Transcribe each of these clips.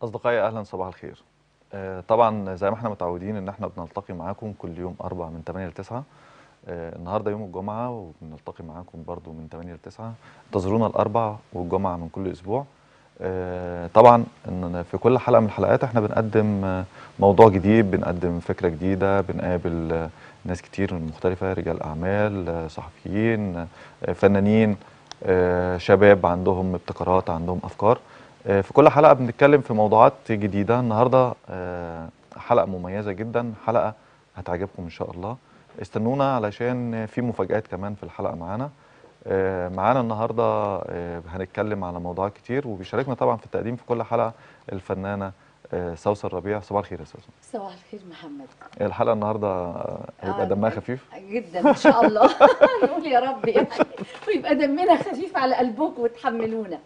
أصدقائي أهلا صباح الخير آه، طبعا زي ما احنا متعودين ان احنا بنلتقي معاكم كل يوم أربع من 8 ل 9 آه، النهارده يوم الجمعة وبنلتقي معاكم برضو من 8 ل 9 انتظرونا الأربع والجمعة من كل أسبوع آه، طبعا إن في كل حلقة من الحلقات احنا بنقدم آه، موضوع جديد بنقدم فكرة جديدة بنقابل آه، ناس كتير مختلفة رجال أعمال آه، صحفيين آه، فنانين آه، شباب عندهم ابتكارات عندهم أفكار آه، في كل حلقة بنتكلم في موضوعات جديدة النهاردة آه، حلقة مميزة جدا حلقة هتعجبكم إن شاء الله استنونا علشان في مفاجآت كمان في الحلقة معانا آه، معانا النهاردة آه، هنتكلم على موضوعات كتير وبيشاركنا طبعا في التقديم في كل حلقة الفنانة آه، سوسن ربيع صباح الخير يا سوسن صباح الخير محمد الحلقة النهاردة آه، هيبقى آه، دمها خفيف جدا ان شاء الله نقول يا رب يعني ويبقى دمنا خفيف على قلبكم وتحملونا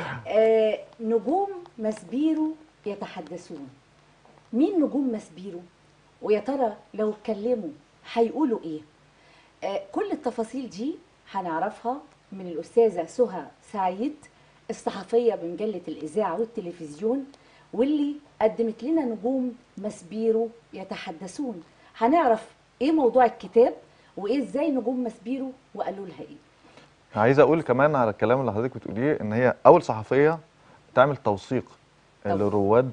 آه نجوم مسبيرو يتحدثون مين نجوم مسبيرو ويا ترى لو اتكلموا هيقولوا ايه آه كل التفاصيل دي هنعرفها من الاستاذه سهى سعيد الصحفيه بمجله الاذاعه والتلفزيون واللي قدمت لنا نجوم مسبيرو يتحدثون هنعرف ايه موضوع الكتاب وايه ازاي نجوم مسبيرو وقالوا لها ايه عايز أقول كمان على الكلام اللي حضرتك بتقوليه إن هي أول صحفية تعمل توثيق طب. لرواد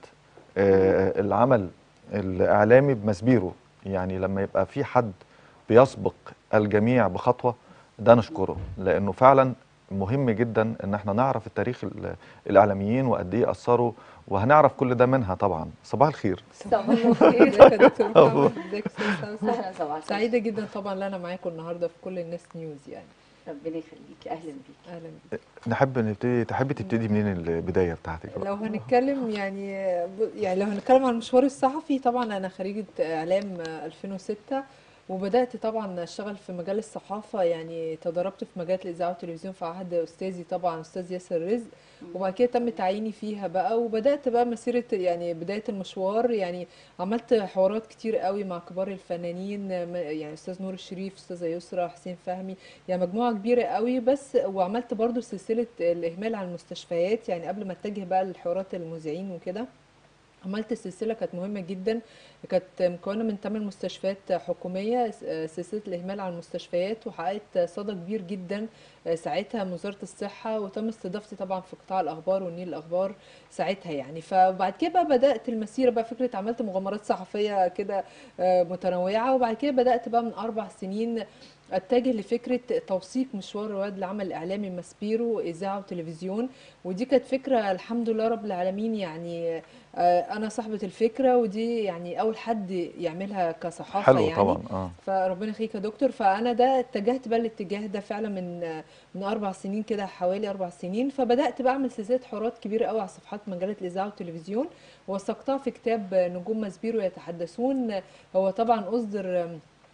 آه، العمل الإعلامي بمسبيره يعني لما يبقى في حد بيسبق الجميع بخطوة ده نشكره لأنه فعلا مهم جدا ان احنا نعرف التاريخ ال- الاعلاميين وقد ايه اثروا وهنعرف كل ده منها طبعا صباح الخير صباح الخير ازيك يا دكتور محمد ازيك يا أستاذ سمسم؟ اهلا صباح الخير سعيده جدا طبعا ان انا معاكم النهارده في كل الناس نيوز يعني ربنا يخليكي اهلا بيكي اهلا بيك نحب نبتدي تحبي تبتدي منين البدايه بتاعتك بقى؟ لو هنتكلم يعني يعني لو هنتكلم عن المشوار الصحفي طبعا انا خريجه اعلام 2006 وبدات طبعا اشتغل في مجال الصحافه يعني تدربت في مجال الاذاعه والتلفزيون في عهد استاذي طبعا استاذ ياسر رزق وبعد كده تم تعييني فيها بقى وبدات بقى مسيره يعني بدايه المشوار يعني عملت حوارات كتير قوي مع كبار الفنانين م- يعني استاذ نور الشريف استاذه يسرا حسين فهمي يعني مجموعه كبيره قوي بس وعملت برضو سلسله الاهمال على المستشفيات يعني قبل ما اتجه بقى لحوارات المذيعين وكده عملت سلسلة كانت مهمة جدا كانت مكونة من 8 مستشفيات حكومية س- سلسلة الإهمال على المستشفيات وحققت صدى كبير جدا ساعتها من وزارة الصحة وتم استضافتي طبعا في قطاع الأخبار والنيل الأخبار ساعتها يعني فبعد كده بقى بدأت المسيرة بقى فكرة عملت مغامرات صحفية كده آه، متنوعة وبعد كده بدأت بقى من أربع سنين اتجه لفكره توثيق مشوار رواد العمل الاعلامي ماسبيرو اذاعه وتلفزيون ودي كانت فكره الحمد لله رب العالمين يعني آه، انا صاحبه الفكره ودي يعني اول حد يعملها كصحافه حلو يعني طبعا اه فربنا يخليك يا دكتور فانا ده اتجهت بقى الاتجاه ده فعلا من من اربع سنين كده حوالي اربع سنين فبدات بعمل سلسله حوارات كبيره قوي على صفحات مجله الاذاعه والتلفزيون وثقتها في كتاب نجوم مسبيرو يتحدثون هو طبعا اصدر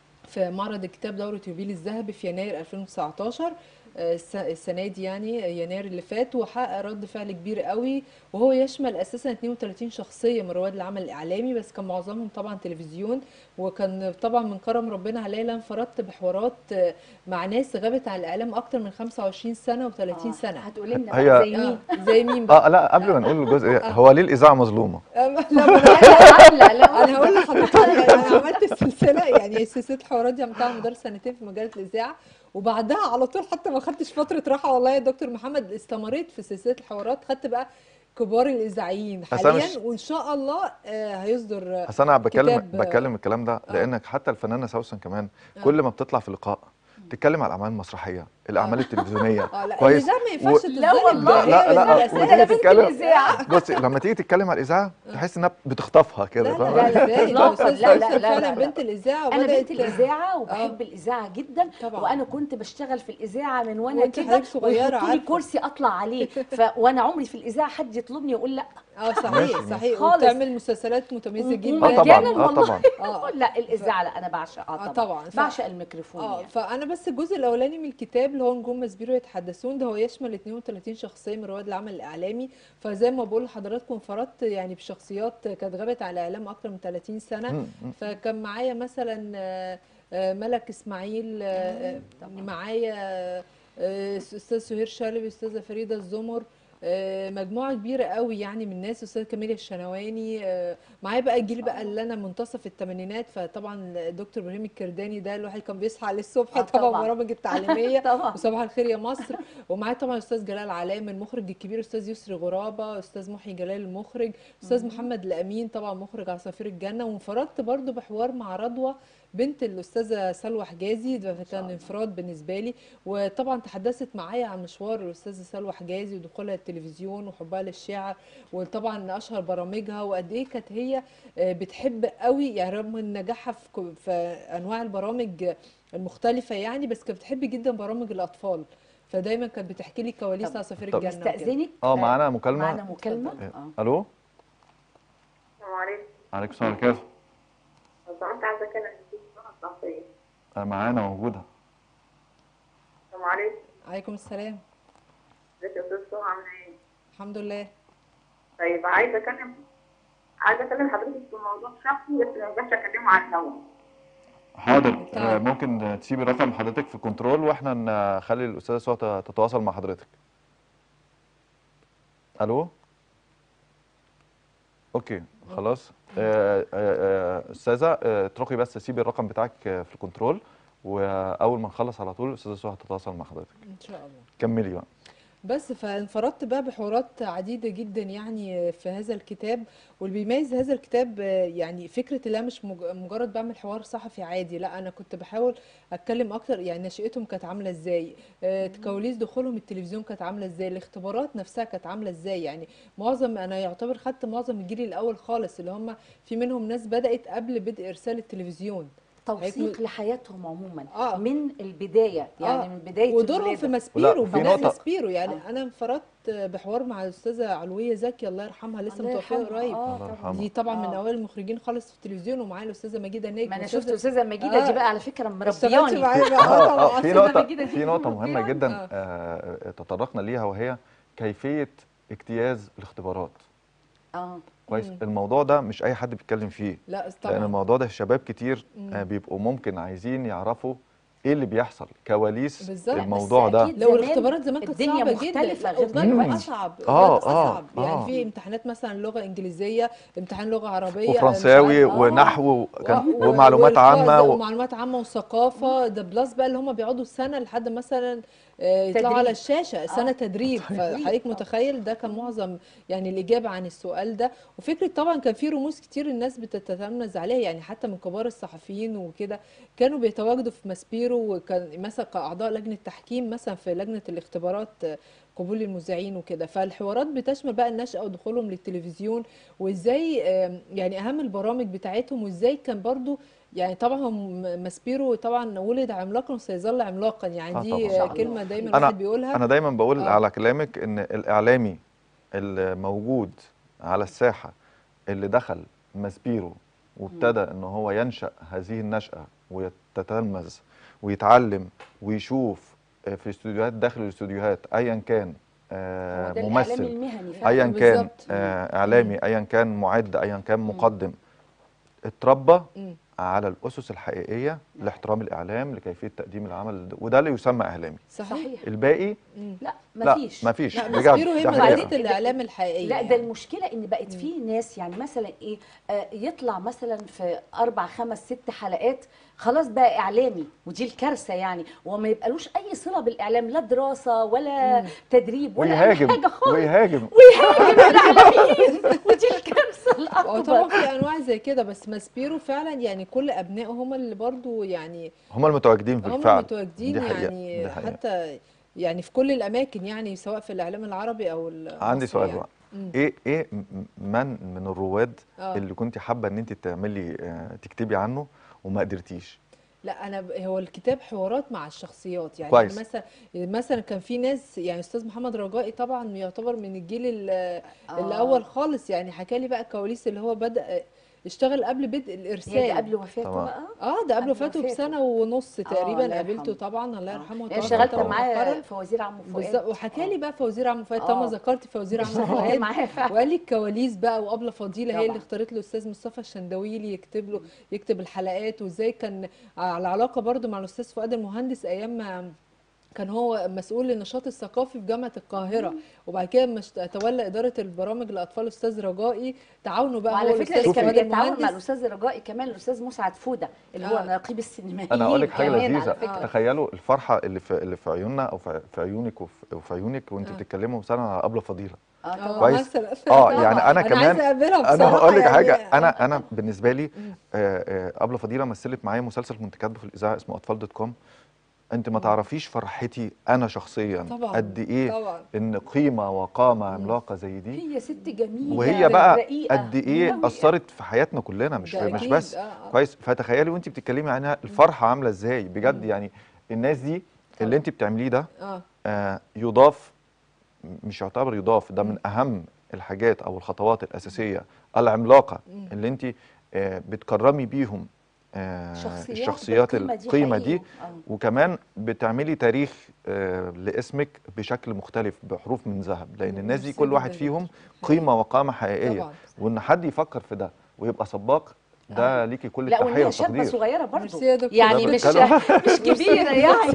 في معرض الكتاب دورة يوبيل الذهبي في يناير 2019 آه، الس- السنة دي يعني يناير اللي فات وحقق رد فعل كبير قوي وهو يشمل اساسا 32 شخصية من رواد العمل الاعلامي بس كان معظمهم طبعا تلفزيون وكان طبعا من كرم ربنا عليا لأن انفردت بحوارات آه، مع ناس غابت عن الاعلام اكتر من 25 سنة و30 آه، سنة هتقولي لنا هي- بقى زي آه، مين زي مين بقى؟ اه لا قبل ما نقول الجزء ده هو ليه الاذاعه مظلومه آه، لا ما أنا- لا لا لا انا هقول لحضرتك يعني انا عملت السلسله يعني سلسله الحوارات دي عملتها على مدار سنتين في مجله الاذاعه وبعدها على طول حتى ما خدتش فتره راحه والله يا دكتور محمد استمريت في سلسله الحوارات خدت بقى كبار الاذاعيين بس أنا حاليا مش- وان شاء الله آه، هيصدر بس انا بتكلم كتاب- بتكلم الكلام ده آه. لانك حتى الفنانه سوسن كمان آه. كل ما بتطلع في لقاء تتكلم على الاعمال المسرحيه الاعمال التلفزيونيه اه لا كويس الاذاعه ما ينفعش و- لا والله. تتظلم لا، لا، ده هي وتيجي الأساس. انا بنت تتكلم- الاذاعه بصي لما تيجي تتكلم على الاذاعه تحس انها بتخطفها كده لا فاهمة؟ لا لا ازاي ده إطلاقاً. أستاذ لا، لا، سوسن لا، فعلا لا. بنت الاذاعه انا بنت وبدات الاذاعه وبحب الاذاعه جدا طبعا. وانا كنت بشتغل في الاذاعه من وانا وأنت كده حضرتك صغيرة ويحطوا لي عارفة. كرسي اطلع عليه ف... وانا عمري في الاذاعه حد يطلبني يقول لا اه ماشي، صحيح ماشي. صحيح خالص. وبتعمل مسلسلات متميزه جدا اه طبعا مجاناً اه والله. طبعا اه لا الاذاعه لا انا بعشقها آه، طبعا, طبعاً. ف- بعشق الميكروفون اه يعني. فانا بس الجزء الاولاني من الكتاب اللي هو نجوم مسبيرو يتحدثون ده هو يشمل 32 شخصيه من رواد العمل الاعلامي فزي ما بقول لحضراتكم انفردت يعني بشخصيات كانت غابت على الاعلام اكتر من 30 سنه مم، مم. فكان معايا مثلا آه، آه، ملك اسماعيل آه، آه، طبعاً. معايا آه، استاذ سهير شلبي استاذه فريده الزمر آه، مجموعه كبيره قوي يعني من الناس استاذ كمال الشنواني آه، معايا بقى الجيل بقى اللي انا منتصف الثمانينات فطبعا الدكتور ابراهيم الكرداني ده الواحد كان بيصحى عليه الصبح آه، طبعا طبعاً. برامج التعليميه طبعا وصباح الخير يا مصر ومعايا طبعا استاذ جلال علام المخرج الكبير استاذ يسري غرابه استاذ محي جلال المخرج استاذ محمد الامين طبعا مخرج عصافير الجنه وانفردت برضو بحوار مع رضوى بنت الاستاذه سلوى حجازي ده كان الله. انفراد بالنسبه لي وطبعا تحدثت معايا عن مشوار الاستاذه سلوى حجازي ودخولها التلفزيون وحبها للشعر وطبعا اشهر برامجها وقد ايه كانت هي آه، بتحب قوي يعني رغم من نجاحها في كو- في انواع البرامج المختلفه يعني بس كانت بتحب جدا برامج الاطفال فدايما كانت بتحكي لي كواليس طب- عصافير طب الجنه وكده. استاذنك اه معانا مكالمه معانا مكالمه اتفضل. اه الو السلام عليكم عليكم السلام ورحمه الله لو سمحت عايزة أتكلم في الصحة الصحية آه، معانا موجوده السلام عليكم عليكم السلام ازيك يا أستاذ سهى عاملة إيه؟ الحمد لله طيب عايزة أكلم عايزة أكلم حضرتك في موضوع شخصي بس ما ينفعش أكلمه على الهوا حاضر طيب. آه، ممكن تسيبي رقم حضرتك في كنترول واحنا نخلي الاستاذه سوى ت- تتواصل مع حضرتك الو اوكي خلاص آه، آه، آه، استاذه آه، اتركي بس سيبي الرقم بتاعك آه، في الكنترول واول ما نخلص على طول الاستاذه سوى هتتواصل مع حضرتك ان شاء الله كملي بقى بس فانفردت بقى بحوارات عديدة جدا يعني في هذا الكتاب واللي بيميز هذا الكتاب آه، يعني فكرة اللي أنا مش مج- مجرد بعمل حوار صحفي عادي لا أنا كنت بحاول أتكلم أكتر يعني نشأتهم كانت عاملة إزاي آه، كواليس دخولهم التلفزيون كانت عاملة إزاي الاختبارات نفسها كانت عاملة إزاي يعني معظم أنا يعتبر خدت معظم الجيل الأول خالص اللي هم في منهم ناس بدأت قبل بدء إرسال التلفزيون توثيق هيكون- لحياتهم عموما آه. من البدايه يعني آه. من بدايه ودورهم الولادة. في ماسبيرو لا، في بداية نقطة- ماسبيرو يعني آه. انا انفردت بحوار مع الاستاذه علويه زكي الله يرحمها لسه الله متوفيه يرحمها. قريب آه، الله طبعاً. يرحمها. دي طبعا من آه. اوائل المخرجين خالص في التلفزيون ومعايا الاستاذه مجيده نجم ما انا أستاذة- شفت استاذه مجيده دي آه. بقى على فكره اشتغلت مربياني معايا بقى اه آه، اه في طبعاً. نقطة كده دي في نقطة مهمة مربياني. جدا آه. آه، تطرقنا ليها وهي كيفية اجتياز الاختبارات اه كويس مم. الموضوع ده مش أي حد بيتكلم فيه لا لأن طبعا الموضوع ده شباب كتير مم. آه، بيبقوا ممكن عايزين يعرفوا ايه اللي بيحصل كواليس بالظبط. لا، بس الموضوع ده أكيد لو زمان الاختبارات زمان كانت الدنيا صعبه جدا مختلفة غير وكان دلوقتي. اصعب آه، كانت آه، اصعب يعني آه. في امتحانات مثلا لغه انجليزيه امتحان لغه عربيه وفرنساوي مش عارفة- آه. ونحو كان و- و- ومعلومات والقاء عامة ده و... ومعلومات عامه وثقافه ده بلس بقى اللي هم بيقعدوا سنه لحد مثلا آه، يطلعوا تدريب. على الشاشه سنه آه. تدريب تدريب، فحضرتك آه. متخيل ده كان معظم يعني الاجابه عن السؤال ده وفكره طبعا كان في رموز كتير الناس بتتتلمذ عليها يعني حتى من كبار الصحفيين وكده كانوا بيتواجدوا في ماسبيرو وكان مثلا كاعضاء لجنه تحكيم مثلا في لجنه الاختبارات آه، قبول المذيعين وكده فالحوارات بتشمل بقى النشأة ودخولهم للتلفزيون وازاي آم، يعني اهم البرامج بتاعتهم وازاي كان برضو يعني طبعا هم ماسبيرو طبعا ولد عملاقا وسيظل عملاقا يعني آه دي طبعاً. آه، إن شاء الله. كلمة دايما أنا- الواحد بيقولها انا دايما بقول آه. على كلامك ان الاعلامي الموجود على الساحه اللي دخل ماسبيرو وابتدى ان هو ينشا هذه النشاه ويتتلمذ ويتعلم ويشوف آه، في استوديوهات داخل الاستوديوهات ايا كان آه، هو ده الإعلام ممثل المهني فعلا ايا كان بالظبط. آه، اعلامي ايا كان معد ايا كان مقدم اتربى مم. على الاسس الحقيقيه لاحترام الاعلام لكيفيه تقديم العمل وده اللي يسمى اعلامي صحيح صحيح الباقي مم. لا لا مفيش مفيش لا بجد ماسبيرو هي ده مدرسة حقيقة. مدرسة الإعلام الحقيقية لا ده يعني. المشكله ان بقت في ناس يعني مثلا ايه آه يطلع مثلا في اربع خمس ست حلقات خلاص بقى اعلامي ودي الكارثه يعني وما يبقالوش اي صله بالاعلام لا دراسه ولا مم. تدريب ولا اي ويهاجم حاجه خالص ويهاجم ويهاجم الاعلاميين ودي الكارثه هو طبعا الاكبر في انواع زي كده بس ماسبيرو فعلا يعني كل ابنائه هم اللي برضو يعني هم المتواجدين هم بالفعل متواجدين دي حقيقة، يعني دي حقيقة. حتى يعني في كل الاماكن يعني سواء في الاعلام العربي او المصري عندي سؤال يعني. بقى مم. ايه ايه م- من من الرواد آه. اللي كنت حابه ان انت تعملي آه، تكتبي عنه وما قدرتيش لا انا ب- هو الكتاب حوارات مع الشخصيات يعني كويس. أنا مثلا مثلا كان في ناس يعني استاذ محمد رجائي طبعا يعتبر من الجيل ال- الاول خالص يعني حكى لي بقى الكواليس اللي هو بدا اشتغل قبل بدء هي ده الارسال قبل وفاته طبعا. بقى اه ده قبل قبل وفاته وفاته. بسنه ونص الله تقريبا قابلته يرحمه. طبعا الله آه. يرحمه يعني توفى اشتغلت طبعاً معاه مؤخراً. في وزير عم فؤاد بالظبط وحكى لي آه. بقى فوزير عم فؤاد طالما آه. ذكرت فوزير عم اشتغلت فؤاد معاه فعلا وقال لي الكواليس بقى وابله فضيله هي طبعاً. اللي اختارت له الاستاذ مصطفى الشندويلي يكتب له يكتب الحلقات وازاي كان على علاقه برضو مع الاستاذ فؤاد المهندس ايام ما كان هو مسؤول النشاط الثقافي في جامعه القاهره وبعد كده لما اشت- تولى اداره البرامج لاطفال الاستاذ رجائي تعاونوا بقى وعلى هو فكره الاستاذ اللي كان فؤاد بيتعاون مع المهندس الاستاذ الرجائي كمان الاستاذ مسعد فوده اللي هو آه. نقيب السينمائيين انا هقول لك حاجه كمان على لذيذه فكرة. تخيلوا الفرحه اللي في اللي في عيوننا او في في عيونك وفي وفي عيونك وانت آه. بتتكلموا مثلا على ابله فضيله اه آه، طبعا كويس. مثلا اه طبعاً. يعني انا كمان عايزه اقابلها انا بصراحه هقول لك يعني حاجه آه. انا انا بالنسبه لي آه، آه، ابله فضيله مثلت معايا مسلسل كنت كاتبه في الاذاعه اسمه اطفال دوت كوم انت ما تعرفيش فرحتي انا شخصيا طبعاً، قد ايه طبعا ان قيمه وقامه عملاقه زي دي هي ست جميله وهي بقى رقيقة. قد ايه أوي. اثرت في حياتنا كلنا مش ده مش أكيد، بس آه، آه. كويس فتخيلي وانت بتتكلمي عنها الفرحه عامله ازاي بجد يعني الناس دي اللي انت بتعمليه ده اه آه، يضاف مش يعتبر يضاف ده من اهم الحاجات او الخطوات الاساسيه العملاقه مم. اللي انت آه، بتكرمي بيهم آه، شخصيات الشخصيات بالقيمة دي القيمه حقيقي. دي آه. وكمان بتعملي تاريخ آه، لاسمك بشكل مختلف بحروف من ذهب لان الناس دي ميرسي كل واحد جداً فيهم جداً. قيمه وقامه حقيقيه طبعاً. وان حد يفكر في ده ويبقى سباق ده ليكي كل لا التحيه وانها شابه والتقدير صغيره برضه ميرسي يا دكتور. يعني لا، مش بتكلم- مش كبيره يعني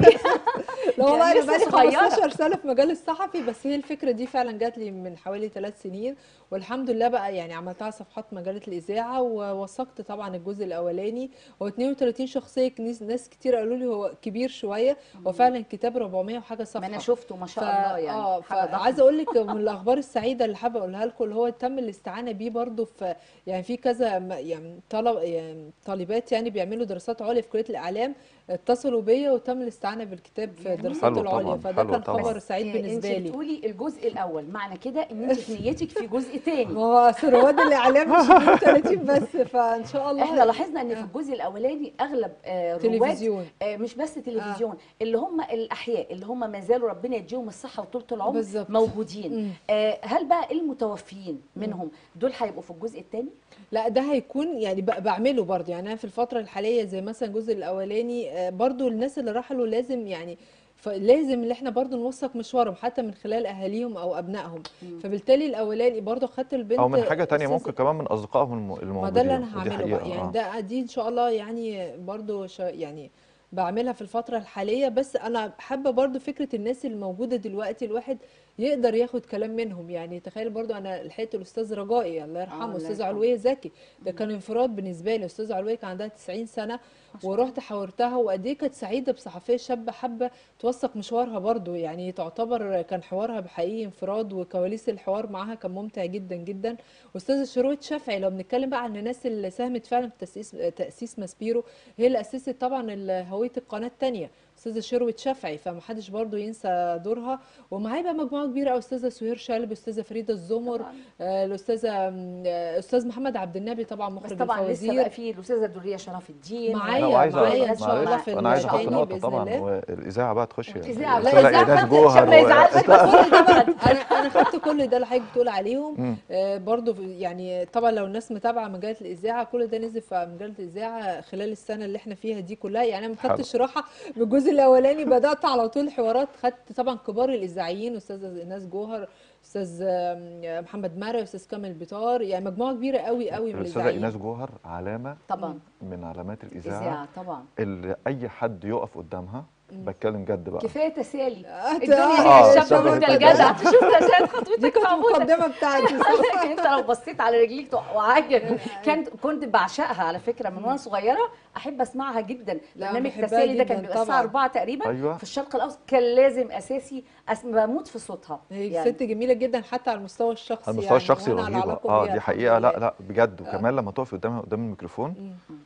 لا والله يعني انا لسه بقالي صغيرة. 15 سنه في مجال الصحفي بس هي الفكره دي فعلا جات لي من حوالي ثلاث سنين والحمد لله بقى يعني عملتها على صفحات مجله الاذاعه ووثقت طبعا الجزء الاولاني هو 32 شخصيه ناس- ناس كتير قالوا لي هو كبير شويه هو فعلا كتاب 400 وحاجه صفحه ما انا شفته ما شاء ف- الله يعني اه حاجة ضخمة. فعايزه اقول لك من الاخبار السعيده اللي حابه اقولها لكم اللي هو تم الاستعانه بيه برضو في يعني في كذا م- يعني طلب يعني طالبات يعني بيعملوا دراسات عليا في كليه الاعلام اتصلوا بيا وتم الاستعانه بالكتاب في جميل. الدراسات حلو العليا طبعاً، فده حلو كان طبعاً. خبر بس سعيد آه، بالنسبه انت لي بتقولي الجزء الاول معنى كده ان انت في نيتك في جزء تاني ما هو أصل رواد الاعلام مش 32 بس فان شاء الله احنا لاحظنا ان في الجزء الاولاني اغلب آه، رواد تلفزيون آه، مش بس تلفزيون اللي هم الاحياء اللي هم ما زالوا ربنا يديهم الصحه وطولة العمر بالظبط. موجودين مم. آه، هل بقى المتوفيين منهم دول هيبقوا في الجزء الثاني لا ده هيكون يعني ب- بعمله برضه يعني انا في الفتره الحاليه زي مثلا الجزء الاولاني آه، برضه الناس اللي رحلوا لازم يعني فلازم ان احنا برضه نوثق مشوارهم حتى من خلال اهاليهم او ابنائهم مم. فبالتالي الاولاني برضه خدت البنت او من حاجه تانية أستاذ- ممكن كمان من اصدقائهم الم- الموجودين ما ده اللي انا ودي هعمله حقيقة، بقى يعني آه. ده دي ان شاء الله يعني برضو شا يعني بعملها في الفترة الحالية بس انا حابة برضو فكرة الناس اللي موجودة دلوقتي الواحد يقدر ياخد كلام منهم يعني تخيل برضو انا لحقت الاستاذ رجائي الله آه، يرحمه الله استاذ يرحمه. علوية زكي ده كان انفراد بالنسبة لي استاذ علوية كان عندها 90 سنة ورحت حاورتها وقد ايه كانت سعيدة بصحفية شابة حابة توثق مشوارها برضو يعني تعتبر كان حوارها بحقيقي انفراد وكواليس الحوار معاها كان ممتع جدا جدا واستاذه شروق شافعي لو بنتكلم بقى عن الناس اللي ساهمت فعلا في تاسيس تاسيس ماسبيرو هي اللي اسست طبعا ال- هويه القناه الثانيه استاذه شروق شافعي فمحدش برضو ينسى دورها ومعايا بقى مجموعه كبيره قوي استاذه سهير شلبي استاذه فريده الزمر طبعاً. آه، الاستاذه آم، آه، استاذ محمد عبد النبي طبعا بس مخرج طبعا لسه الفوازير بقى في الاستاذه دريه شرف الدين معايا- لا وعايزه معايا إن شاء الله معلش في انا عايز احط التاني نقطه بإذن طبعا الله. والاذاعه بقى تخش الإذاعة. لا، الأستاذة الإذاعة ايناس خدت- جوهر عشان ما يزعلش و- كل ده بقى انا انا خدت كل ده اللي حضرتك بتقول عليهم مم. آه، برضو في- يعني طبعا لو الناس متابعه مجله الاذاعه كل ده نزل في مجله الاذاعه خلال السنه اللي احنا فيها دي كلها يعني انا ما حلو. خدتش راحه من الجزء الاولاني بدات على طول حوارات خدت طبعا كبار الاذاعيين استاذه ايناس جوهر استاذ آم، محمد مرعي استاذ كامل بيطار يعني مجموعه كبيره قوي قوي من الاستاذه الاذاعيين ايناس جوهر علامه طبعا من علامات الاذاعه اذاعه طبعا اللي اي حد يقف قدامها بتكلم جد بقى كفايه تسالي آه، الدنيا آه، هي الشاب شبه وانت كده. الجدع تشوف عشان دي خطوتك كانت معموله المقدمه بتاعتي صح؟ لكن انت لو بصيت على رجليك وعاجب كنت كنت بعشقها على فكره من وانا صغيره احب اسمعها جدا لا، برنامج بحبها تسالي ده كان جداً بيبقى الساعه طبعاً. 4 تقريبا أيوة. في الشرق الاوسط كان لازم اساسي أس... بموت في صوتها هي ست جميله جدا حتى على المستوى الشخصي على المستوى يعني الشخصي وأنا على رهيبه علاقة اه بيها دي الحمد حقيقه لا لله. لا بجد وكمان لما تقفي قدام قدام الميكروفون مم.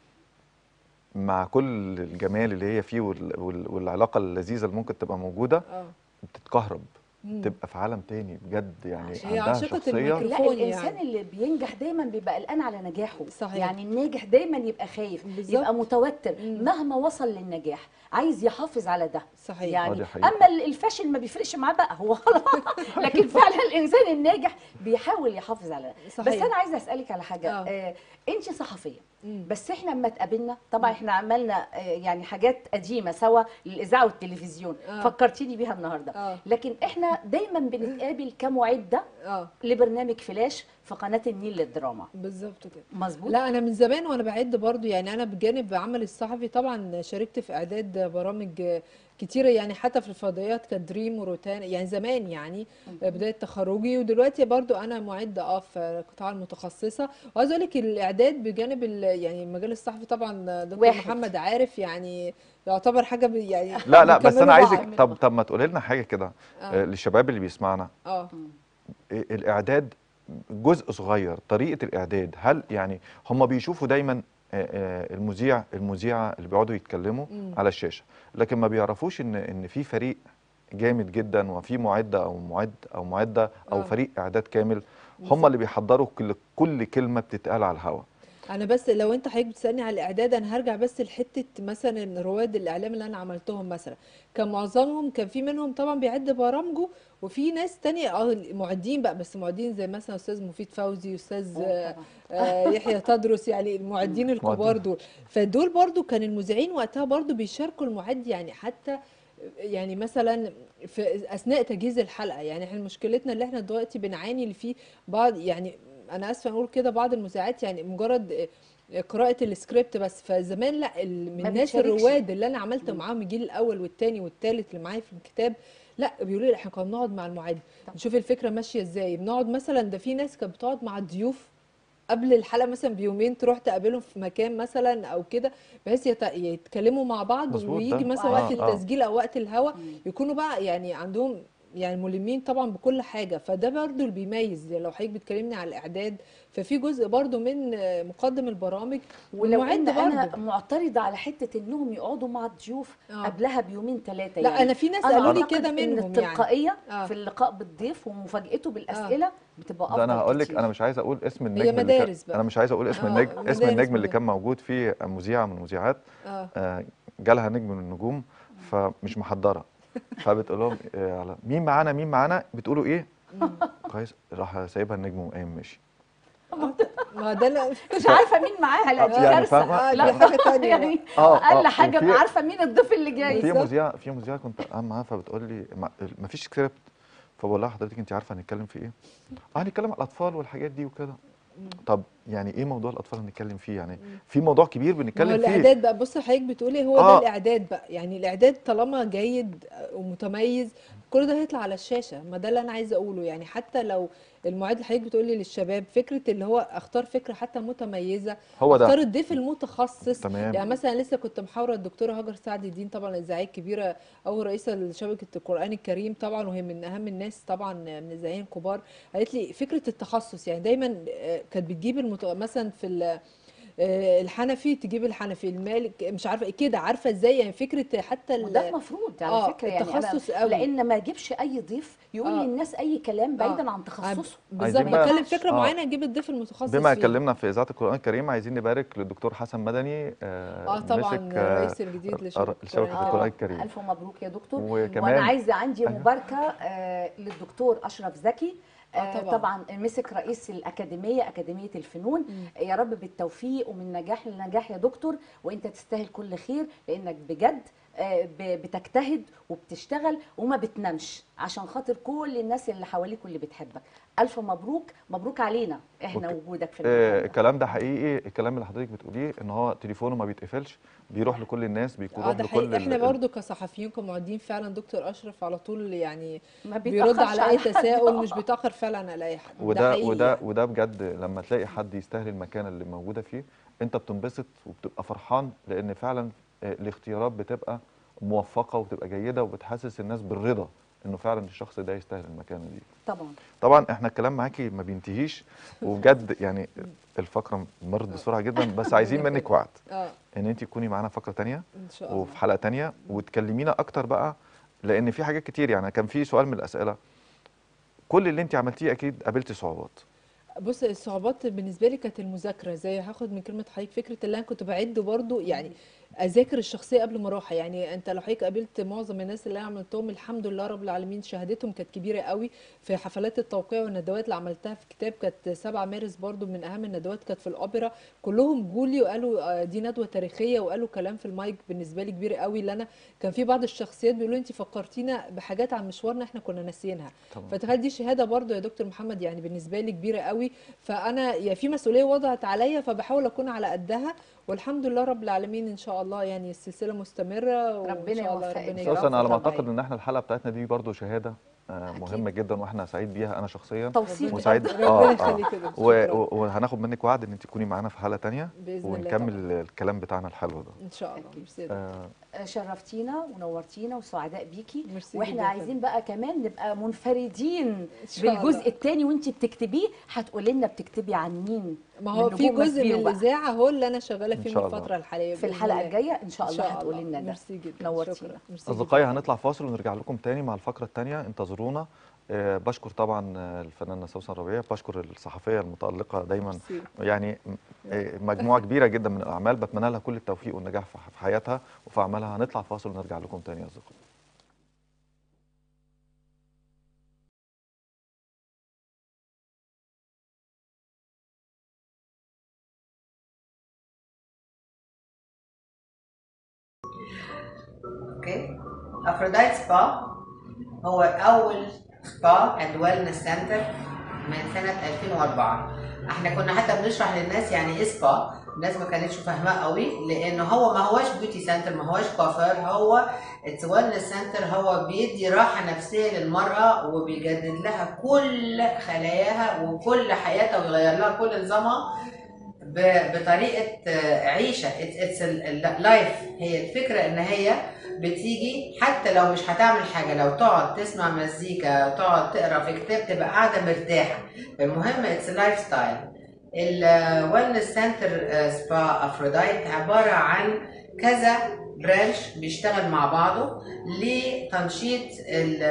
مع كل الجمال اللي هي فيه وال- وال- والعلاقه اللذيذه اللي ممكن تبقى موجوده اه بتتكهرب مم. تبقى في عالم تاني بجد يعني هي عندها عاشقة شخصيه الميكروفون. لا تليفون الانسان يعني. اللي بينجح دايما بيبقى قلقان على نجاحه صحيح. يعني الناجح دايما يبقى خايف بالظبط. يبقى متوتر مم. مهما وصل للنجاح عايز يحافظ على ده صحيح آه، يعني دي حقيقة. اما الفشل ما بيفرقش معاه بقى هو خلاص لكن فعلا الانسان الناجح بيحاول يحافظ على ده صحيح. بس انا عايزه اسالك على حاجه آه. آه. انت صحفيه مم. بس احنا لما اتقابلنا طبعا احنا عملنا آه، يعني حاجات قديمه سوا للاذاعه والتلفزيون آه. فكرتيني بيها النهارده آه. لكن احنا دايما بنتقابل كمعده اه لبرنامج فلاش في قناه النيل للدراما بالظبط كده مظبوط لا انا من زمان وانا بعد برضو يعني انا بجانب عمل الصحفي طبعا شاركت في اعداد برامج كتيره يعني حتى في الفضائيات كانت دريم وروتانا يعني زمان يعني بدايه تخرجي ودلوقتي برضو انا معده اه في القطاع المتخصصه وعايزه اقول لك الاعداد بجانب ال- يعني المجال الصحفي طبعا دكتور واحد. محمد عارف يعني يعتبر حاجه ب- يعني لا لا بس بيكملوا انا عايزك بعض. طب طب ما تقولي لنا حاجه كده آه، للشباب اللي بيسمعنا اه إيه الاعداد جزء صغير طريقه الاعداد هل يعني هم بيشوفوا دايما آه، آه، المذيع المذيعه اللي بيقعدوا يتكلموا مم. على الشاشه لكن ما بيعرفوش ان ان في فريق جامد جدا وفي معده او معد او معده او آه. فريق اعداد كامل هم بالظبط. اللي بيحضروا كل كل كلمه بتتقال على الهواء انا بس لو انت حضرتك بتسالني على الاعداد انا هرجع بس لحته مثلا رواد الاعلام اللي انا عملتهم مثلا كان معظمهم كان في منهم طبعا بيعد برامجه وفي ناس تانية اه معدين بقى بس معدين زي مثلا استاذ مفيد فوزي استاذ آه، آه، يحيى تدرس يعني المعدين الكبار معدين. دول فدول برضو كان المذيعين وقتها برضو بيشاركوا المعد يعني حتى يعني مثلا في اثناء تجهيز الحلقه يعني احنا مشكلتنا اللي احنا دلوقتي بنعاني اللي فيه بعض يعني انا اسفه اقول كده بعض المذيعات يعني مجرد قراءة السكريبت بس فزمان لا ال- من ما الناس بتشاركش. الرواد اللي انا عملت معاهم الجيل الاول والثاني والثالث اللي معايا في الكتاب لا بيقولوا لي احنا كنا بنقعد مع المعد نشوف الفكره ماشيه ازاي بنقعد مثلا ده في ناس كانت بتقعد مع الضيوف قبل الحلقه مثلا بيومين تروح تقابلهم في مكان مثلا او كده بحيث يت- يتكلموا مع بعض مظبوط ويجي ده. مثلا آه، وقت آه. التسجيل او وقت الهوا يكونوا بقى يعني عندهم يعني ملمين طبعا بكل حاجه فده برضو اللي بيميز يعني لو حضرتك بتكلمني على الاعداد ففي جزء برضو من آه، مقدم البرامج ولو والمعد ان انا برضو. معترضه على حته انهم يقعدوا مع الضيوف آه. قبلها بيومين ثلاثه لا يعني انا في ناس أنا قالوا لي أعتقد كده إن منهم يعني التلقائيه آه. في اللقاء بالضيف ومفاجأته بالاسئله بتبقى افضل ده انا هقول لك كتير. انا مش عايز اقول اسم النجم اللي مدارس كان بقى. انا مش عايز اقول اسم آه، النجم اسم مدارس النجم اللي مدارس. كان موجود فيه مذيعه من المذيعات اه آه، جالها نجم من النجوم فمش محضره فبتقول لهم آه، على مين معانا مين معانا بتقولوا ايه كويس راح سايبها النجم وقام ماشي ما ده لا مش عارفه مين معاها لا دي يعني كارثه فاهمة؟ آه، دي لا حاجة تانية يعني آه، اقل آه، حاجه وفي- ابقى عارفه مين الضيف اللي جاي في مذيعه في مذيعه كنت قاعد معاها فبتقول لي ما- مفيش سكريبت فبقول لها حضرتك انت عارفه هنتكلم في ايه؟ اه هنتكلم على الاطفال والحاجات دي وكده طب يعني ايه موضوع الاطفال هنتكلم فيه يعني في موضوع كبير ما هو بنتكلم فيه الاعداد بقى بص حضرتك بتقولي هو آه. ده الاعداد بقى يعني الاعداد طالما جيد ومتميز كل ده هيطلع على الشاشه ما ده اللي انا عايزه اقوله يعني حتى لو المعد اللي حضرتك بتقولي للشباب فكره اللي هو اختار فكره حتى متميزه هو ده. اختار الضيف المتخصص تمام. يعني مثلا لسه كنت محاوره الدكتوره هاجر سعد الدين طبعا الاذاعيه الكبيره او رئيسه لشبكه القران الكريم طبعا وهي من اهم الناس طبعا من الاذاعيين الكبار قالت لي فكره التخصص يعني دايما آه، كانت بتجيب المت... مثلا في ال- آه، الحنفي تجيب الحنفي المالك مش عارفه إيه كده عارفه ازاي يعني فكره حتى ال- وده المفروض على آه، فكره يعني التخصص أنا قوي. لان ما اجيبش اي ضيف يقول آه. للناس اي كلام بعيدا آه. عن تخصصه بالظبط عايزين بقى- بتكلم فكره آه. معينه نجيب الضيف المتخصص بما فيها. اتكلمنا في اذاعه القران الكريم عايزين نبارك للدكتور حسن مدني آه اه طبعا مسك، آه، الرئيس الجديد آه، لشبكه لشبكة القرآن القرآن الكريم. الكريم. الف مبروك يا دكتور وكمان- وانا عايزه عندي أيوة. مباركه آه للدكتور اشرف زكي آه، آه طبعاً. طبعا مسك رئيس الاكاديميه اكاديميه الفنون يا رب بالتوفيق ومن نجاح لنجاح يا دكتور وانت تستاهل كل خير لانك بجد آه، ب- بتجتهد وبتشتغل وما بتنامش عشان خاطر كل الناس اللي حواليك واللي بتحبك الف مبروك مبروك علينا احنا وك- وجودك في آه، المكان ده. الكلام ده حقيقي الكلام اللي حضرتك بتقوليه ان هو تليفونه ما بيتقفلش بيروح لكل الناس بيروح اه ده لكل حقيقي احنا ال- برضو كصحفيين كمعدين فعلا دكتور اشرف على طول يعني ما بيرد بيتأخرش على اي حد. تساؤل مش بيتاخر فعلا على اي حد ده وده حقيقي وده يعني. وده بجد لما تلاقي حد يستاهل المكان اللي موجوده فيه انت بتنبسط وبتبقى فرحان لان فعلا آه، الاختيارات بتبقى موفقه وبتبقى جيده وبتحسس الناس بالرضا انه فعلا الشخص ده يستاهل المكانه دي طبعا طبعا احنا الكلام معاكي ما بينتهيش وبجد يعني الفقره مرت بسرعه جدا بس عايزين منك وعد اه ان انت تكوني معانا فقره تانية ان شاء الله وفي حلقه تانية وتكلمينا اكتر بقى لان في حاجات كتير يعني كان في سؤال من الاسئله كل اللي انت عملتيه اكيد قابلتي صعوبات بص الصعوبات بالنسبه لي كانت المذاكره زي هاخد من كلمه حضرتك فكره اللي انا كنت بعد برضو يعني اذاكر الشخصيه قبل ما اروحها يعني انت لو حضرتك قابلت معظم الناس اللي انا عملتهم الحمد لله رب العالمين شهادتهم كانت كبيره قوي في حفلات التوقيع والندوات اللي عملتها في كتاب كانت 7 مارس برضو من اهم الندوات كانت في الاوبرا كلهم جولي وقالوا آه، دي ندوه تاريخيه وقالوا كلام في المايك بالنسبه لي كبير قوي اللي انا كان في بعض الشخصيات بيقولوا انت فكرتينا بحاجات عن مشوارنا احنا كنا ناسيينها طبعا. فتخيل دي شهاده برضو يا دكتور محمد يعني بالنسبه لي كبيره قوي فانا يا في مسؤوليه وضعت عليا فبحاول اكون على قدها والحمد لله رب العالمين ان شاء شاء الله يعني السلسله مستمره وان ربنا شاء الله يوفقك. ربنا بس يجعلها اصلا على ما فترة اعتقد معانا. ان احنا الحلقه بتاعتنا دي برضو شهاده آه، أكيد. مهمه جدا واحنا سعيد بيها انا شخصيا توصيل وسعيد ربنا اه اه يخليك يا دكتور. و- شكراً. و- وهناخد منك وعد ان انت تكوني معانا في حلقه تانية باذن الله ونكمل طبعاً. الكلام بتاعنا الحلو ده ان شاء الله أكيد. ميرسي يا دكتور. آه، شرفتينا ونورتينا وسعداء بيكي ميرسي واحنا جداً عايزين بقى كمان نبقى منفردين إن شاء بالجزء الله. الثاني وانت بتكتبيه هتقولي لنا بتكتبي عن مين ما هو من في نجوم جزء من مسبيرو بقى. الاذاعه هو اللي انا شغاله إن فيه شاء من الله. الفتره الحاليه في بإذن الحلقه الله. الجايه ان شاء إن الله شاء هتقولي الله. لنا ده ميرسي جدا نورتينا. شكرا ميرسي اصدقائي جداً. هنطلع فاصل ونرجع لكم تاني مع الفقره التانية انتظرونا آه، بشكر طبعا آه، الفنانه سوسن ربيع بشكر الصحفيه المتالقه دايما ميرسي. يعني م- آه، مجموعه كبيره جدا من الاعمال بتمنى لها كل التوفيق والنجاح في في حياتها وفي اعمالها هنطلع فاصل ونرجع لكم تاني يا اصدقائي اوكي افروديت سبا هو اول سبا اند ويلنس سنتر من سنه 2004 احنا كنا حتى بنشرح للناس يعني ايه سبا الناس ما كانتش فاهماه قوي لانه هو ما هوش بيوتي سنتر ما هوش كوافير هو اتس ويلنس سنتر هو بيدي راحه نفسيه للمراه وبيجدد لها كل خلاياها وكل حياتها ويغير لها كل نظامها ب- بطريقه آه، عيشه اتس لايف هي الفكره ان هي بتيجي حتى لو مش هتعمل حاجه لو تقعد تسمع مزيكا تقعد تقرا في كتاب تبقى قاعده مرتاحه المهم اتس لايف ستايل الويلنس سنتر سبا افروديت عباره عن كذا برانش بيشتغل مع بعضه لتنشيط ال-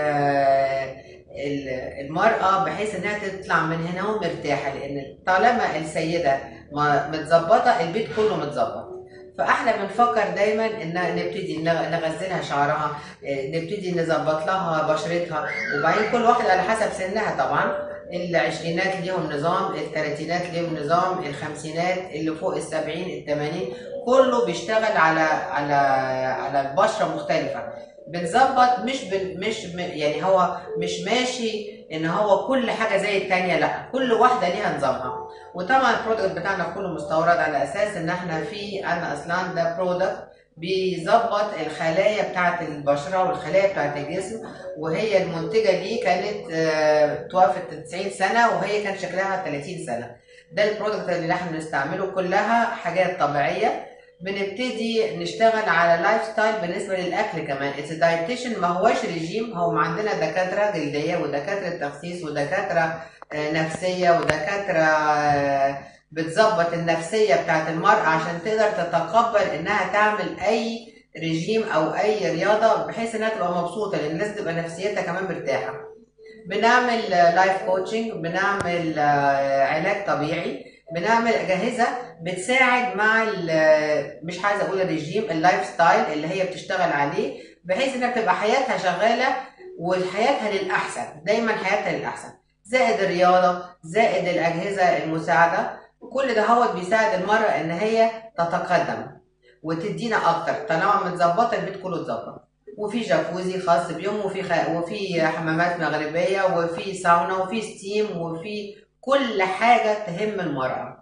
ال- المرأة بحيث انها تطلع من هنا ومرتاحة لان طالما السيدة ما- متظبطة البيت كله متظبط فاحنا بنفكر دايما ان نبتدي نغ- نغزلها شعرها إيه، نبتدي نظبط لها بشرتها وبعدين كل واحد على حسب سنها طبعا العشرينات ليهم نظام الثلاثينات ليهم نظام الخمسينات اللي فوق السبعين الثمانين كله بيشتغل على على على البشره مختلفه بنظبط مش بن مش م- يعني هو مش ماشي ان هو كل حاجه زي التانية لا كل واحده ليها نظامها وطبعا البرودكت بتاعنا كله مستورد على اساس ان احنا في انا اصلا ده برودكت بيظبط الخلايا بتاعه البشره والخلايا بتاعه الجسم وهي المنتجه دي كانت آه، توفت 90 سنه وهي كان شكلها 30 سنه ده البرودكت اللي احنا بنستعمله كلها حاجات طبيعيه بنبتدي نشتغل على لايف ستايل بالنسبه للاكل كمان اتس دايتيشن ما هوش ريجيم هو عندنا دكاتره جلديه ودكاتره تخسيس ودكاتره آه، نفسيه ودكاتره آه، بتظبط النفسيه بتاعت المراه عشان تقدر تتقبل انها تعمل اي ريجيم او اي رياضه بحيث انها تبقى مبسوطه لان الناس تبقى نفسيتها كمان مرتاحه بنعمل لايف كوتشنج بنعمل آه، علاج طبيعي بنعمل اجهزه بتساعد مع ال- مش عايزه اقول الريجيم اللايف ستايل اللي هي بتشتغل عليه بحيث انها تبقى حياتها شغاله وحياتها للاحسن دايما حياتها للاحسن زائد الرياضه زائد الاجهزه المساعده كل ده هو بيساعد المراه ان هي تتقدم وتدينا اكتر طالما متظبطه البيت كله اتظبط وفي جاكوزي خاص بيهم وفي خ... وفي حمامات مغربيه وفي ساونا وفي ستيم وفي كل حاجه تهم المراه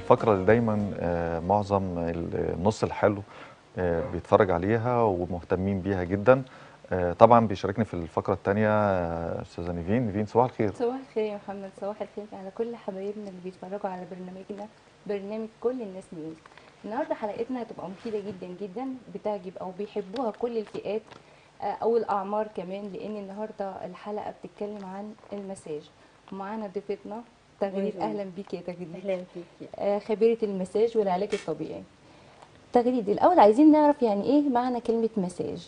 الفقره اللي دايما آه، معظم النص الحلو آه، بيتفرج عليها ومهتمين بيها جدا آه، طبعا بيشاركني في الفقره الثانيه استاذه نيفين نيفين صباح الخير صباح الخير يا محمد صباح الخير على كل حبايبنا اللي بيتفرجوا على برنامجنا برنامج كل الناس نيوز النهارده حلقتنا هتبقى مفيده جدا جدا بتعجب او بيحبوها كل الفئات آه، او الاعمار كمان لان النهارده الحلقه بتتكلم عن المساج ومعانا ضيفتنا تغريد أهلاً. اهلا بيك يا تغريد اهلا فيكي آه، خبيره المساج والعلاج الطبيعي تغريد الاول عايزين نعرف يعني ايه معنى كلمه مساج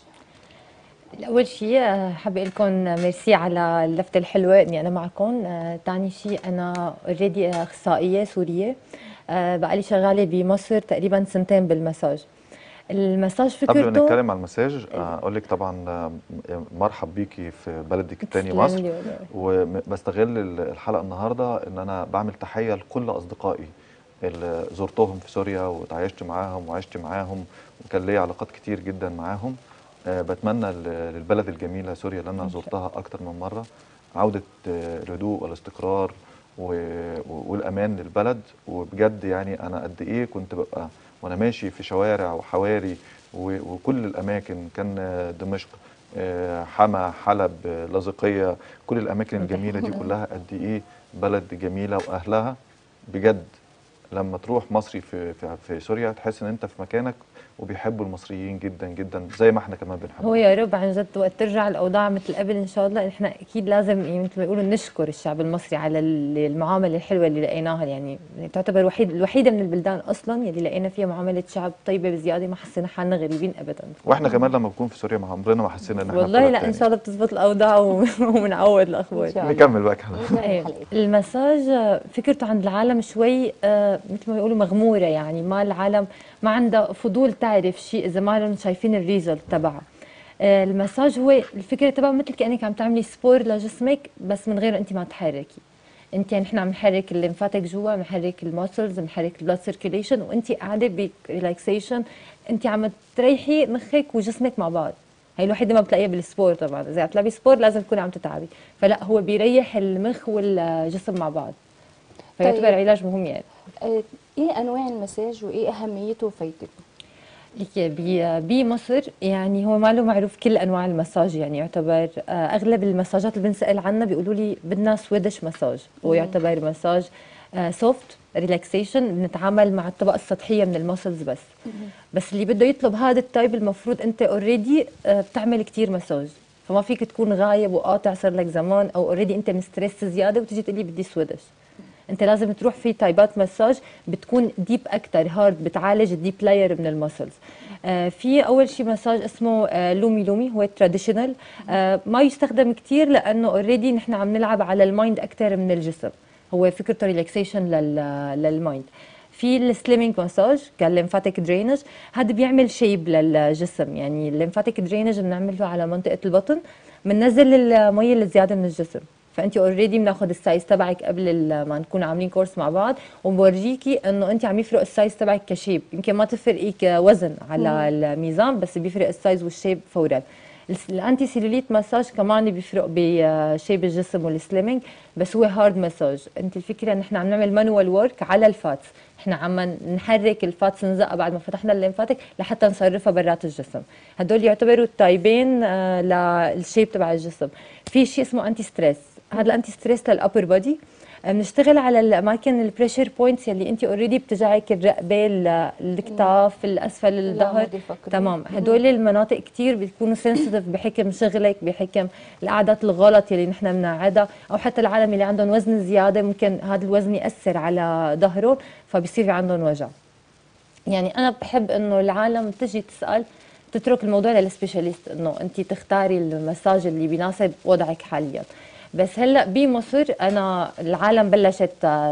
أول شيء آه، حابة أقول لكم ميرسي على اللفتة الحلوة إني أنا معكم آه، تاني شيء أنا اوريدي أخصائية سورية آه، بقالي شغالة بمصر تقريبا سنتين بالمساج المساج قبل ما فكرته نتكلم على المساج آه، اقول لك طبعا آه، مرحب بيكي في بلدك الثاني تسلم مصر لي والله. وبستغل ال- الحلقه النهارده ان انا بعمل تحيه لكل اصدقائي اللي زرتهم في سوريا وتعايشت معاهم وعشت معاهم وكان ليا علاقات كتير جدا معاهم آه، بتمنى ل- للبلد الجميله سوريا اللي انا زرتها اكتر من مره عوده آه، الهدوء والاستقرار و- و- والامان للبلد وبجد يعني انا قد ايه كنت ببقى وانا ماشي في شوارع وحواري و- وكل الاماكن كان آه، دمشق آه، حما حلب آه، لاذقيه كل الاماكن الجميله دي كلها قد ايه بلد جميله واهلها بجد لما تروح مصري في في, في سوريا تحس ان انت في مكانك وبيحبوا المصريين جدا جدا زي ما احنا كمان بنحبهم هو يا رب عن جد وقت ترجع الاوضاع مثل قبل ان شاء الله احنا اكيد لازم يعني مثل ما يقولوا نشكر الشعب المصري على ال- المعامله الحلوه اللي لقيناها يعني تعتبر وحيد الوحيده من البلدان اصلا يلي لقينا فيها معامله شعب طيبه بزياده ما حسينا حالنا غريبين ابدا واحنا كمان لما بنكون في سوريا ما عمرنا ما حسينا ان احنا في والله بلد لا ان تاني. شاء الله بتزبط الاوضاع و- وبنعوض الاخبار إن شاء الله. نكمل بقى كده ايه المساج آه، فكرته عند العالم شوي آه، مثل ما بيقولوا مغموره يعني ما العالم ما عندها فضول تعرف شيء اذا ما لهم شايفين الريزلت تبعها آه، المساج هو الفكره تبعه مثل كانك عم تعملي سبور لجسمك بس من غير انت ما تحركي انت يعني نحن عم نحرك الليمفاتيك جوا عم نحرك الماسلز بنحرك البلاد سيركيليشن وانت قاعده بريلاكسيشن انت عم تريحي مخك وجسمك مع بعض هي الوحيده ما بتلاقيها بالسبور طبعا اذا عم تلعبي سبور لازم تكوني عم تتعبي فلا هو بيريح المخ والجسم مع بعض فيعتبر طيب. علاج مهم يعني آه، ايه انواع المساج وايه اهميته وفايدته لك ب- بمصر يعني هو ما له معروف كل انواع المساج يعني يعتبر آه، اغلب المساجات اللي بنسال عنها بيقولوا لي بدنا سويدش مساج هو يعتبر مساج سوفت ريلاكسيشن بنتعامل مع الطبقه السطحيه من المسلز بس بس اللي بده يطلب هذا التايب المفروض انت اوريدي بتعمل كتير مساج فما فيك تكون غايب وقاطع صار لك زمان او اوريدي انت مستريس زياده وتجي تقول لي بدي سويدش انت لازم تروح في تايبات مساج بتكون ديب اكتر هارد بتعالج الديب لاير من المسلز آه في اول شيء مساج اسمه آه لومي لومي هو تراديشنال آه ما يستخدم كتير لانه اوريدي نحن عم نلعب على المايند اكتر من الجسم هو فكرته ريلاكسيشن للمايند في السليمينج مساج كالليمفاتيك درينج هذا بيعمل شيب للجسم يعني الليمفاتيك درينج بنعمله على منطقه البطن بننزل الميه الزياده من الجسم فانت اوريدي بناخذ السايز تبعك قبل ال- ما نكون عاملين كورس مع بعض وبورجيكي انه انت عم يفرق السايز تبعك كشيب يمكن ما تفرقي كوزن على الميزان بس بيفرق السايز والشيب فورا الس- الانتي سيلوليت مساج كمان بيفرق بشيب الجسم والسليمينج بس هو هارد مساج انت الفكره ان احنا عم نعمل مانوال ورك على الفاتس احنا عم نحرك الفاتس نزقها بعد ما فتحنا الليمفاتيك لحتى نصرفها برات الجسم هدول يعتبروا التايبين آه، للشيب تبع الجسم في شيء اسمه انتي ستريس هذا الانتي ستريس للابر بودي بنشتغل على الاماكن البريشر بوينتس يلي انت اوريدي بتجعك الرقبه ال- الكتاف الاسفل الظهر العمود الفقري. تمام هدول المناطق كتير بتكونوا سنسيتيف بحكم شغلك بحكم القعدات الغلط يلي نحن بنقعدها او حتى العالم اللي عندهم وزن زياده ممكن هذا الوزن ياثر على ظهرهم فبصير في عندهم وجع يعني انا بحب انه العالم تجي تسال تترك الموضوع للسبيشاليست انه انت تختاري المساج اللي بيناسب وضعك حاليا بس هلا بمصر انا العالم بلشت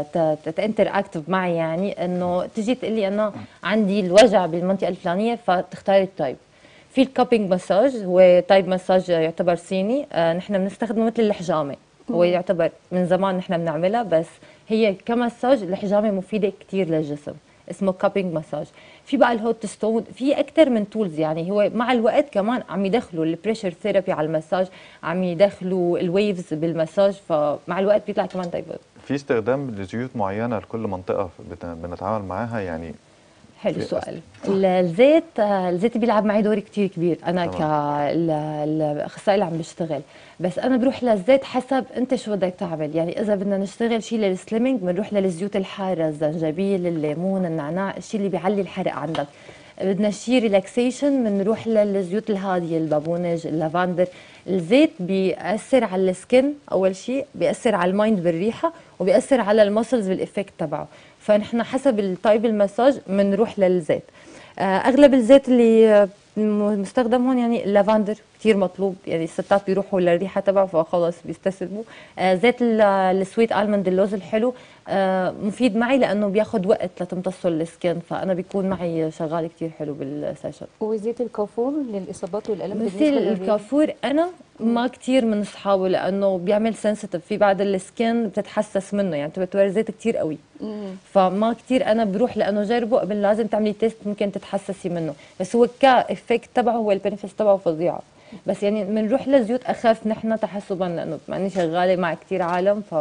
تنتر اكتف معي يعني انه تجي تقول لي انا عندي الوجع بالمنطقه الفلانيه فتختاري التايب في الكابينج مساج هو تايب مساج يعتبر صيني آه نحن بنستخدمه مثل الحجامه هو يعتبر من زمان نحن بنعملها بس هي كمساج الحجامه مفيده كتير للجسم اسمه كابينج مساج في بقى الهوت ستون في اكثر من تولز يعني هو مع الوقت كمان عم يدخلوا البريشر ثيرابي على المساج عم يدخلوا الويفز بالمساج فمع الوقت بيطلع كمان تايبات في استخدام لزيوت معينه لكل منطقه بت- بنتعامل معاها يعني حلو في السؤال ال- الزيت آه، الزيت بيلعب معي دور كتير كبير انا تمام. كالاخصائي اللي عم بشتغل بس انا بروح للزيت حسب انت شو بدك تعمل يعني اذا بدنا نشتغل شيء للسليمنج بنروح للزيوت الحاره الزنجبيل الليمون النعناع الشيء اللي بيعلي الحرق عندك بدنا شيء ريلاكسيشن بنروح للزيوت الهاديه البابونج اللافندر الزيت بيأثر على السكن اول شيء بيأثر على المايند بالريحه وبيأثر على المسلز بالإفكت تبعه فنحن حسب التايب المساج بنروح للزيت آه، اغلب الزيت اللي آه، م- مستخدم هون يعني اللافندر كثير مطلوب يعني الستات بيروحوا للريحه تبعه فخلص بيستسلموا آه، زيت ال- السويت الموند اللوز الحلو آه، مفيد معي لانه بياخذ وقت لتمتصه السكن فانا بيكون معي شغال كثير حلو بالسيشن وزيت الكافور للاصابات والالم بس بالنسبه للرجال الكافور انا ما كتير من اصحابه لانه بيعمل سنسيتيف في بعض السكين بتتحسس منه يعني بتعتبر زيت كتير قوي مم. فما كتير انا بروح لانه جربه قبل لازم تعملي تيست ممكن تتحسسي منه بس هو كافكت تبعه هو البنفيتس تبعه فظيعه بس يعني بنروح لزيوت اخف نحن تحسبا لانه بما اني شغاله مع كتير عالم ف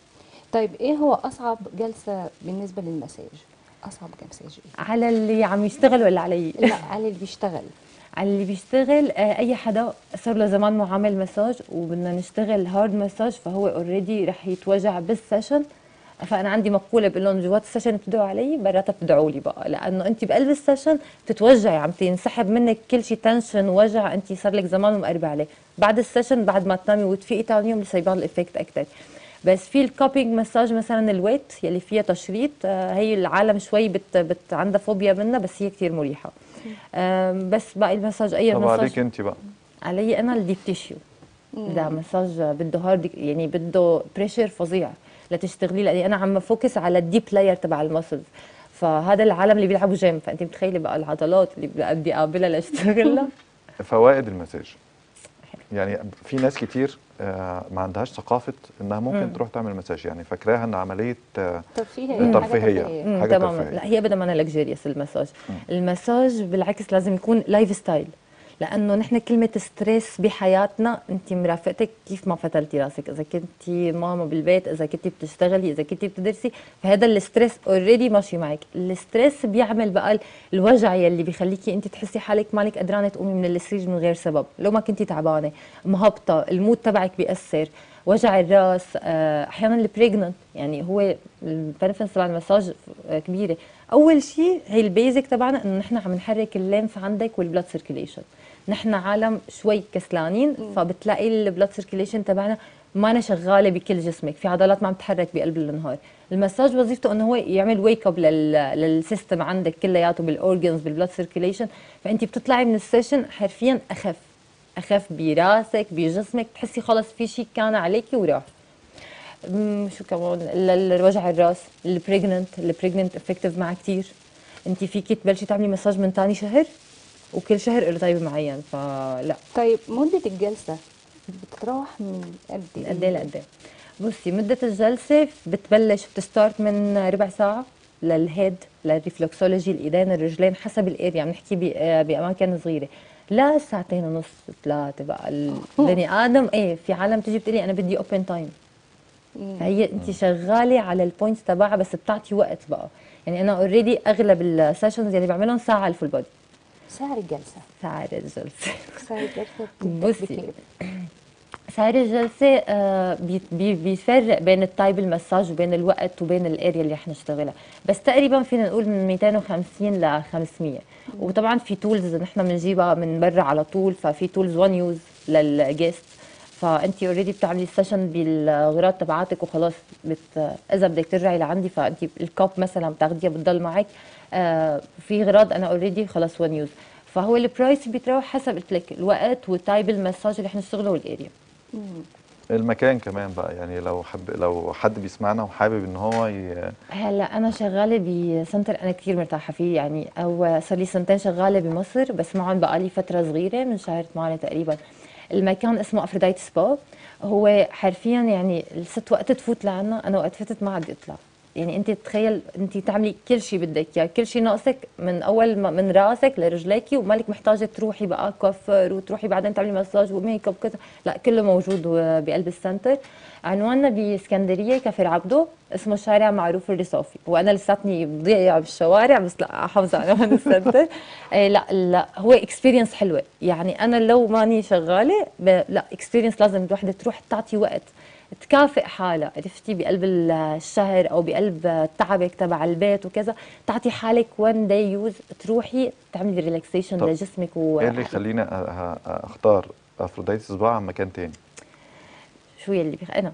طيب ايه هو اصعب جلسه بالنسبه للمساج اصعب مساج ايه على اللي عم يشتغل ولا علي؟ لا على اللي بيشتغل على اللي بيشتغل آه، اي حدا صار له زمان مو عامل مساج وبدنا نشتغل هارد مساج فهو اوريدي رح يتوجع بالسيشن فانا عندي مقوله بقول لهم جوات السيشن بتدعوا علي برات بتدعوا لي بقى لانه انت بقلب السيشن بتتوجعي عم تنسحب منك كل شيء تنشن وجع انت صار لك زمان مقربه عليه بعد السيشن بعد ما تنامي وتفيقي ثاني يوم لسه يبان الايفكت اكثر بس في الكوبينج مساج مثلا الويت يلي فيها تشريط آه، هي العالم شوي بت, بت عندها فوبيا منها بس هي كثير مريحه آم، بس باقي المساج اي طب مساج عليك انت بقى علي انا الديب تيشيو ده مساج بده هارد يعني بده بريشر فظيع لتشتغلي لاني انا عم فوكس على الديب لاير تبع المسلز فهذا العالم اللي بيلعبوا جيم فانت متخيله بقى العضلات اللي بدي اقابلها لاشتغلها فوائد المساج يعني في ناس كتير آه، ما عندهاش ثقافه انها ممكن مم. تروح تعمل مساج يعني فاكراها ان عمليه آه، ترفيه مم. حاجة ترفيهية. ترفيهية. مم، حاجة تماما ترفيهية. لا هي ابدا ما لكجيريوس المساج المساج بالعكس لازم يكون لايف ستايل لانه نحن كلمه ستريس بحياتنا انت مرافقتك كيف ما فتلتي راسك اذا كنتي ماما بالبيت اذا كنتي بتشتغلي اذا كنتي بتدرسي فهذا الستريس اوريدي ماشي معك الستريس بيعمل بقى الوجع يلي بيخليكي انت تحسي حالك مالك قدرانه تقومي من السرير من غير سبب لو ما كنتي تعبانه مهبطه المود تبعك بيأثر وجع الراس آه، احيانا البريجننت يعني هو البنفنس تبع المساج آه، كبيره اول شيء هي البيزك تبعنا انه نحن عم نحرك الليمف عندك والبلاد سيركيليشن نحن عالم شوي كسلانين فبتلاقي البلاد سيركيليشن تبعنا ما أنا شغاله بكل جسمك في عضلات ما عم تتحرك بقلب النهار المساج وظيفته انه هو يعمل ويك اب للسيستم عندك كلياته بالاورجنز بالبلاد سيركيليشن فانت بتطلعي من السيشن حرفيا اخف اخف براسك بجسمك تحسي خلص في شيء كان عليكي وراح مم، شو كمان ال- ال- وجع الراس البريجننت البريجننت افكتيف معها كثير انت فيكي تبلشي تعملي مساج من ثاني شهر وكل شهر له طيب معين فلا طيب مده الجلسه بتتراوح من قد من قد ايه لقد ايه بصي مدة الجلسة بتبلش بتستارت من ربع ساعة للهيد للريفلكسولوجي الايدين الرجلين حسب الاريا عم نحكي ب- آه، باماكن صغيره لا ساعتين ونص ثلاثه بقى البني ادم ايه في عالم تجي بتقلي انا بدي اوبن تايم فهي انت شغاله على البوينتس تبعها بس بتعطي وقت بقى يعني انا اوريدي اغلب السيشنز اللي بعملهم ساعه الفول بودي سعر الجلسه ساعه الجلسه سعر الجلسه بتبدأ بصي. بكام؟ سعر الجلسة آه، بي- بي- بيفرق بين التايب المساج وبين الوقت وبين الاريا اللي رح نشتغلها بس تقريبا فينا نقول من 250 ل 500 وطبعا في تولز نحن بنجيبها من برا على طول ففي تولز وان يوز للجيست فانت اوريدي بتعملي السيشن بالغراض تبعاتك وخلاص بت... اذا بدك ترجعي لعندي فانت الكوب مثلا بتاخديها بتضل معك آه في غراض انا اوريدي خلاص وان يوز فهو البرايس بيتراوح حسب قلت لك الوقت وتايب المساج اللي رح نشتغله والاريا المكان كمان بقى يعني لو حب لو حد بيسمعنا وحابب ان هو ي... هلا انا شغاله بسنتر انا كثير مرتاحه فيه يعني او صار لي سنتين شغاله بمصر بس معهم بقى لي فتره صغيره من شهر 8 تقريبا المكان اسمه افروديت سبا هو حرفيا يعني الست وقت تفوت لعنا انا وقت فتت ما عاد اطلع يعني انت تخيل انت تعملي كل شيء بدك اياه كل شيء ناقصك من اول ما من راسك لرجليكي ومالك محتاجه تروحي بقى كوافير وتروحي بعدين تعملي مساج وميك اب كذا لا كله موجود و- بقلب السنتر عنواننا باسكندريه كفر عبده اسمه شارع معروف الرصافي وانا لساتني ضيعه بالشوارع بس لا حافظه عنوان السنتر إيه لا لا هو اكسبيرينس حلوه يعني انا لو ماني شغاله ب... لا اكسبيرينس لازم الوحده تروح تعطي وقت تكافئ حالها عرفتي بقلب الشهر او بقلب تعبك تبع البيت وكذا تعطي حالك وان داي يوز تروحي تعملي ريلاكسيشن طب لجسمك و ايه اللي يخليني أ- أ- اختار افروديت صباع عن مكان تاني شو يلي بخ... انا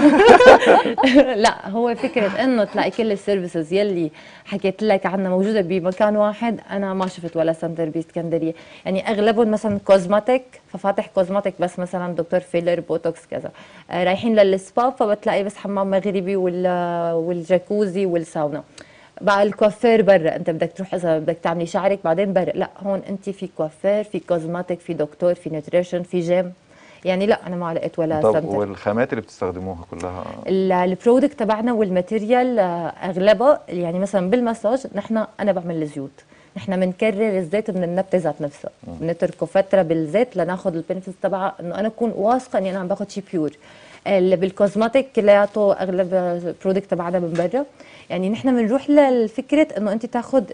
لا هو فكره انه تلاقي كل السيرفيسز يلي حكيت لك عنها موجوده بمكان واحد انا ما شفت ولا سنتر باسكندريه يعني اغلبهم مثلا كوزماتيك ففاتح كوزماتيك بس مثلا دكتور فيلر بوتوكس كذا آه رايحين للسبا فبتلاقي بس حمام مغربي وال... والجاكوزي والساونا بقى الكوافير برا انت بدك تروح اذا بدك تعملي شعرك بعدين برا لا هون انت في كوافير في كوزماتيك في دكتور في نيوتريشن في جيم يعني لا انا ما لقيت ولا طب سنتر والخامات اللي بتستخدموها كلها ال- البرودكت تبعنا والماتيريال آه، اغلبها يعني مثلا بالمساج نحن انا بعمل الزيوت نحن بنكرر الزيت من النبته ذات نفسها بنتركه فتره بالزيت لناخذ البنفيتس تبعها انه انا اكون واثقه اني انا عم باخذ شيء بيور اللي بالكوزماتيك كلياته اغلب البرودكت تبعنا من برا يعني نحن بنروح للفكره انه انت تاخذ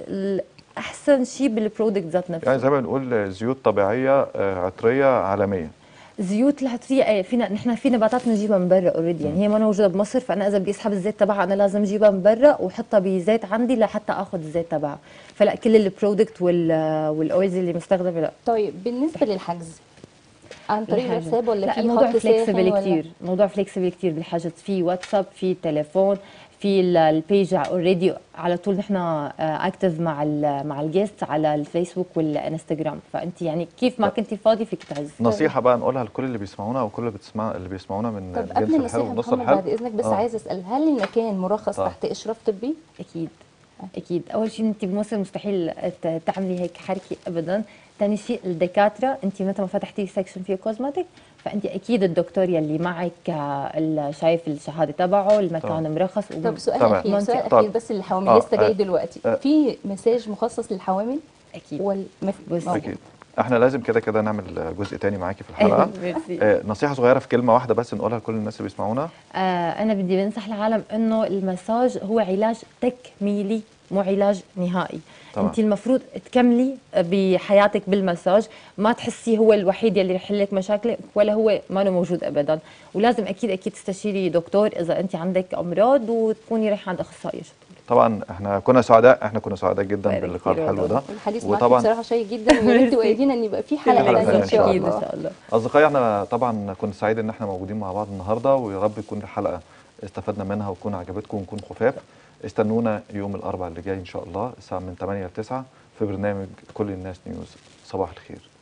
احسن شيء بالبرودكت ذات نفسه يعني زي ما بنقول زيوت طبيعيه آه، عطريه عالميه زيوت العطريه ايه فينا نحن في نباتات بنجيبها من برا اوريدي يعني هي ما موجوده بمصر فانا اذا بدي اسحب الزيت تبعها انا لازم اجيبها من برا واحطها بزيت عندي لحتى اخذ الزيت تبعها فلا كل البرودكت وال والاويلز اللي مستخدمه لا طيب بالنسبه للحجز عن طريق الحجز. الواتساب ولا لا في الموضوع خط ساخن فليكسبل ولا كثير الموضوع فليكسبل كثير بالحجز في واتساب في تليفون في ال- البيج اوريدي على طول نحن اكتف مع ال مع الجيست على الفيسبوك والانستغرام فانت يعني كيف ما كنتي فاضي فيك تعز نصيحه بقى نقولها لكل اللي بيسمعونا او كل اللي بتسمع اللي بيسمعونا من طب قبل الجنس الحلو النصيحه والنص محمد الحلو بعد اذنك بس آه. عايزه اسال هل المكان مرخص طبعا. تحت اشراف طبي؟ اكيد اكيد اول شيء انت بمصر مستحيل ت- تعملي هيك حركه ابدا ثاني شيء الدكاتره انت متى ما فتحتي سكشن فيه كوزماتيك فانت اكيد الدكتور يلي معك آه، ال- شايف الشهاده تبعه المكان طبعا. مرخص طب سؤال تمام. اخير سؤال منطقي. اخير طب. بس للحوامل آه، لسه جاي آه. دلوقتي آه. في مساج مخصص للحوامل اكيد ولا مف... بص. موجود؟ اكيد احنا لازم كده كده نعمل جزء تاني معاكي في الحلقه ميرسي. آه، نصيحه صغيره في كلمه واحده بس نقولها لكل الناس اللي بيسمعونا آه انا بدي بنصح العالم انه المساج هو علاج تكميلي مو علاج نهائي طبعا. انت المفروض تكملي بحياتك بالمساج ما تحسي هو الوحيد يلي رح يحل لك مشاكلك ولا هو ما له موجود ابدا ولازم اكيد اكيد تستشيري دكتور اذا انت عندك امراض وتكوني رايحه عند اخصائي شطور طبعا احنا كنا سعداء احنا كنا سعداء جدا بارك باللقاء كتير الحلو والله. ده الحديث معاكم وطبعا بصراحه شيق جدا ويا ريت توعدينا ان يبقى في حلقه حلقة ثانيه ان ثانية شاء إن اكيد الله ان شاء الله اصدقائي احنا طبعا كنت سعيد ان احنا موجودين مع بعض النهارده ويا رب تكون الحلقه استفدنا منها وتكون عجبتكم ونكون خفاف استنونا يوم الاربعاء اللي جاي ان شاء الله الساعه من 8 ل 9 في برنامج كل الناس نيوز صباح الخير